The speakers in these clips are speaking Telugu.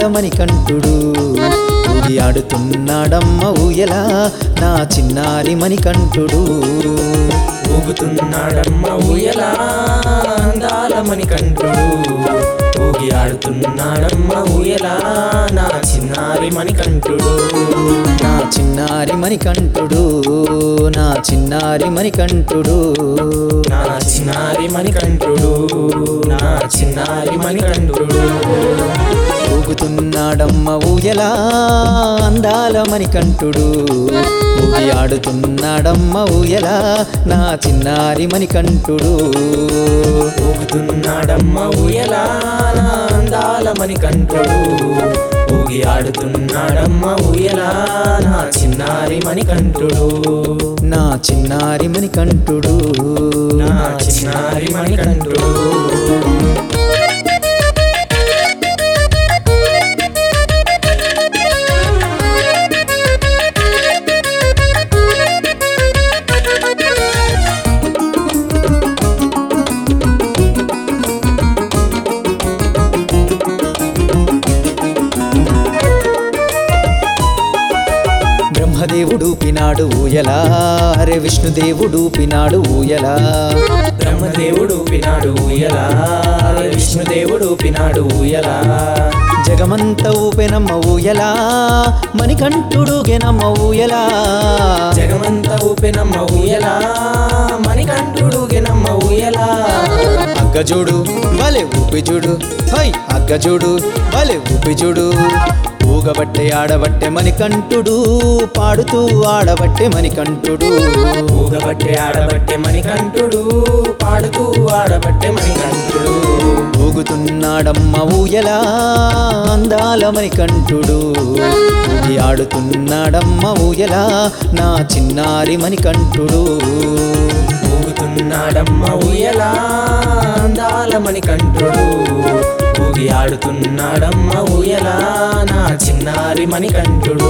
మణికంఠుడు ఊగి ఆడుతున్నాడమ్మ ఊయలా నా చిన్నారి మణికంఠుడు ఊగుతున్నాడమ్మ ఊయలా అందాల మణికంఠుడు ఊగి ఆడుతున్నాడమ్మ ఊయలా నా చిన్నారి మణికంఠుడు నా చిన్నారి మణికంఠుడు నా చిన్నారి మణికంఠుడు నా చిన్నారి మణికంఠుడు నా చిన్నారి మణికంఠుడు ఊగుతున్నాడమ్మ ఊయలా అందాల మణికంఠుడు ఊగి ఆడుతున్నాడమ్మ ఊయలా నా చిన్నారి మణికంఠుడు ఊగుతున్నాడమ్మ ఊయలా నా అందాల మణికంఠుడు ఊగి ఆడుతున్నాడమ్మ ఊయలా నా చిన్నారి మణికంఠుడు నా చిన్నారి మణికంఠుడు నా చిన్నారి మణికంఠుడు బ్రహ్మదేవుడు పినాడు ఊయలా అరే విష్ణుదేవుడు పినాడు ఊయలా బ్రహ్మదేవుడు పినాడు ఊయలా విష్ణుదేవుడు పినాడు ఊయలా జగమంత ఊపెనమ్మ ఊయలా మణికంఠుడు గెనమ్మ ఊయలా జగమంత ఊపెనమ్మ ఊయలా మణికంఠుడు గెనమ్మ ఊయలా అగ్గజుడు వలె ఊపిజుడు హై అగ్గజుడు వలె ఊపిజుడు ఊగబట్టే ఆడబట్టే మణికంఠుడు పాడుతూ ఆడబట్టే మణికంఠుడు ఊగబట్టే ఆడబట్టే మణికంఠుడు పాడుతూ ఆడబట్టే మణికంఠుడు ఊగుతున్నాడమ్మ ఊయలా అందాల మణికంఠుడు ఊగి ఆడుతున్నాడమ్మ ఊయలా నా చిన్నారి మణికంఠుడు ఊగుతున్నాడమ్మ ఊయలా అందాల మణికంఠుడు ఊగి ఆడుతున్నాడమ్మ ఊయలా నా చిన్నారి మణికంఠుడు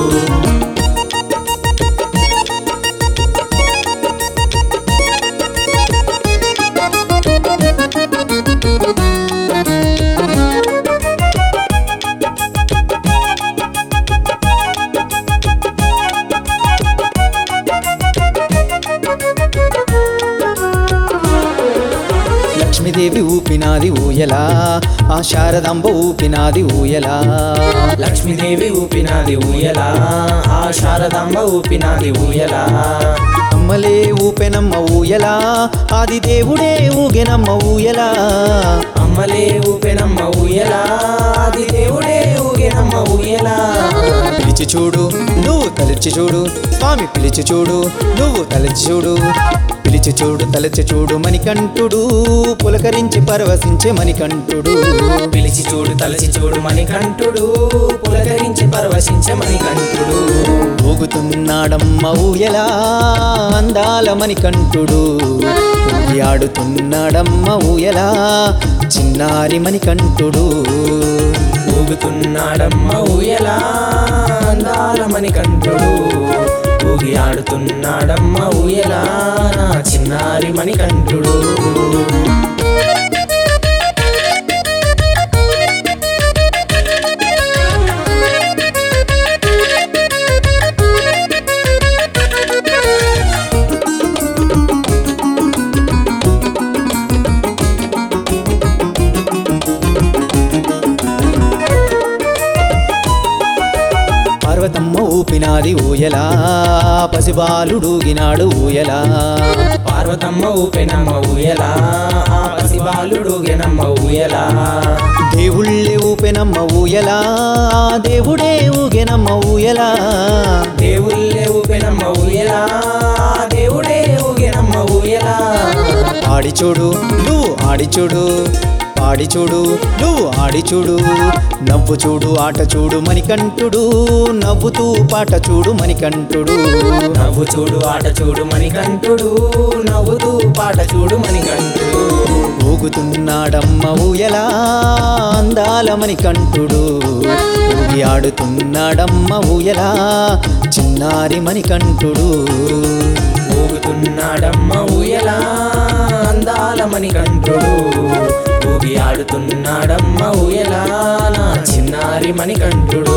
లక్ష్మీదేవి ఊపినాది ఊయలా ఆ శారదాంబ ఊపినాది ఊయలా లక్ష్మీదేవి ఊపినాది ఊయలా ఆ శారదాంబ ఊపినాది ఊయలా అమ్మలే ఊపెనమ్మ ఊయలా ఆది దేవుడే ఊగెనమ్మ ఊయలా అమ్మలే ఊపెనమ్మ ఊయలా అది దేవుడే ఊగెనమ్మ ఊయలా పిలిచి చూడు నువ్వు తలచి చూడు స్వామి పిలిచి చూడు నువ్వు తలచి చూడు పిలిచి చూడు తలచి చూడు మణికంఠుడు పులకరించి పరవశించే మణికంఠుడు పిలిచి చూడు తలచి చూడు మణికంఠుడు పులకరించి పరవశించే మణికంఠుడు ఊగుతున్నాడమ్మ ఊయలా అందాల మణికంఠుడు ఊగి ఆడుతున్నాడమ్మ ఊయలా చిన్నారి మణికంఠుడు ఊగుతున్నాడమ్మ ఊయలా అందాల మణికంఠుడు ఊగి ఆడుతున్నాడమ్మ ఊయలా నా చిన్నారి మణికంఠుడు పార్వతమ్మ ఊపినాది ఊయలా పసిబాలుడూగినాడు ఊయలా పార్వతమ్మ ఊపెనమ్మ ఊయలా ఆ పసిబాలుడు గెనమ్మ ఊయలా దేవుళ్ళే ఊపెనమ్మ ఊయలా దేవుడే ఊగెనమ్మ ఊయలా దేవుళ్ళే ఊపెనమ్మ ఊయలా దేవుడే ఊగెనమ్మ ఊయలా ఆడి చూడు నువ్వు ఆడి చూడు పాడి చూడు నువ్వు ఆడి చూడు నవ్వు చూడు ఆట చూడు మణికంఠుడు నవ్వుతూ పాట చూడు మణికంఠుడు నవ్వు చూడు ఆట చూడు మణికంఠుడు నవ్వుతూ పాట చూడు మణికంఠుడు ఊగుతున్నాడమ్మ ఊయలా అందాల మణికంఠుడు ఊగి ఆడుతున్నాడమ్మ ఊయలా చిన్నారి మణికంఠుడు ఊగుతున్నాడమ్మ ఊయలా అందాల మణికంఠుడు ఊగి ఆడుతున్నాడమ్మ ఊయలా నా చిన్నారి మణికంఠుడు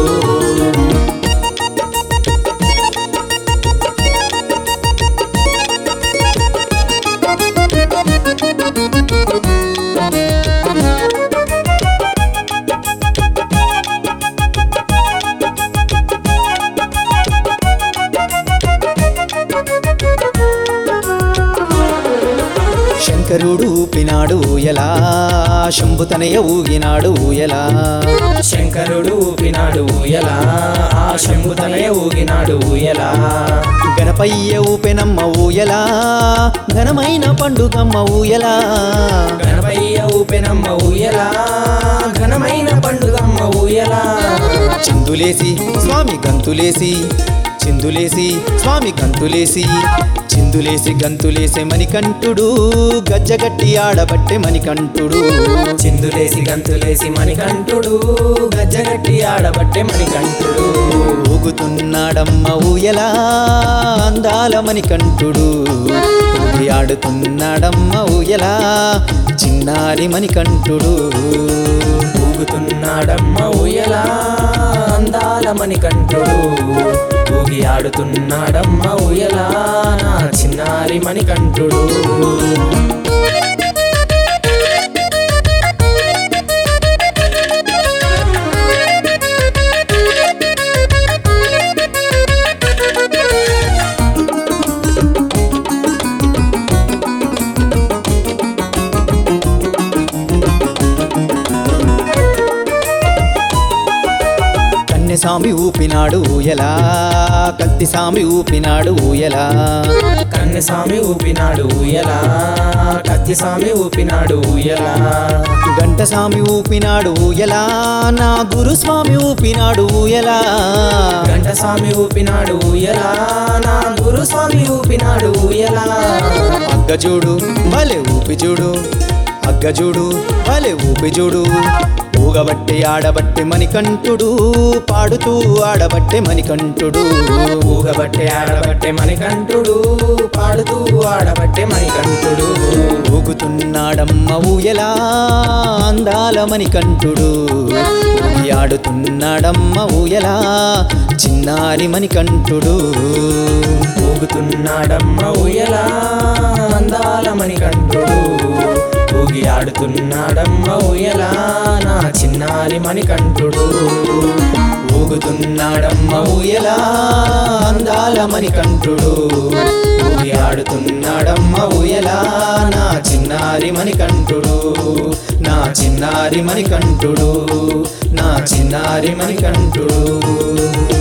శంకరుడు ఊపినాడు ఊయలా శంభుతనయ ఊగినాడు ఊయలా శంకరుడు ఊపినాడు ఊయలా ఆ శంభుతనయ ఊగినాడు ఊయలా గణపయ్య ఊపెనమ్మ ఊయలా ఘనమైన పండుగమ్మ ఊయలా గణపయ్య ఊపెనమ్మ ఊయలా ఘనమైన పండుగమ్మ ఊయలా చిందులేసి స్వామి గంతులేసి చిందులేసి స్వామి గంతులేసి చిందులేసి గంతులేసే మణికంఠుడు గజ్జగట్టి ఆడబట్టే మణికంఠుడు చిందులేసి గంతులేసి మణికంఠుడు గజ్జగట్టి ఆడబట్టే మణికంఠుడు ఊగుతున్నాడమ్మ ఊయలా అందాల మణికంఠుడు ఊగి ఆడుతున్నాడమ్మ ఊయలా చిన్నారి మణికంఠుడు ఊగుతున్నాడమ్మ ఊయలా అందాల మణికంఠుడు ఊగి ఆడుతున్నాడమ్మ ఊయలా నా చిన్నారి మణికంఠుడు కన్నెసామి ఊపినాడు ఊయలా కత్తిసామి ఊపినాడు ఊయలా కన్నెస్వామి ఊపినాడు ఊయలా కత్తిస్వామి ఊపినాడు ఊయలా గంటసామి ఊపినాడు ఊయలా నా గురుస్వామి ఊపినాడు ఊయలా గంటస్వామి ఊపినాడు ఊయలా నా గురుస్వామి ఊపినాడు ఊయలా అగ్గజూడు భలే ఊపి చూడు అగ్గజూడు భలే ఊపి చూడు ఊగబట్టి ఆడబట్టి మణికంఠుడు పాడుతూ ఆడబట్టే మణికంఠుడు ఊగబట్టే ఆడబట్టే మణికంఠుడు పాడుతూ ఆడబట్టే మణికంఠుడు ఊగుతున్నాడమ్మ ఊయలా అందాల మణికంఠుడు ఊగి ఆడుతున్నాడమ్మ ఊయలా చిన్నారి మణికంఠుడు ఊగుతున్నాడమ్మ ఊయలా అందాల మణికంఠుడు ఊగి ఆడుతున్నాడమ్మ ఊయలా నా చిన్నారి మణికంఠుడు ఊగుతున్నాడమ్మ ఊయలా అందాల మణికంఠుడు ఊగి ఆడుతున్నాడమ్మ ఊయలా నా చిన్నారి మణికంఠుడు నా చిన్నారి మణికంఠుడు నా చిన్నారి మణికంఠుడు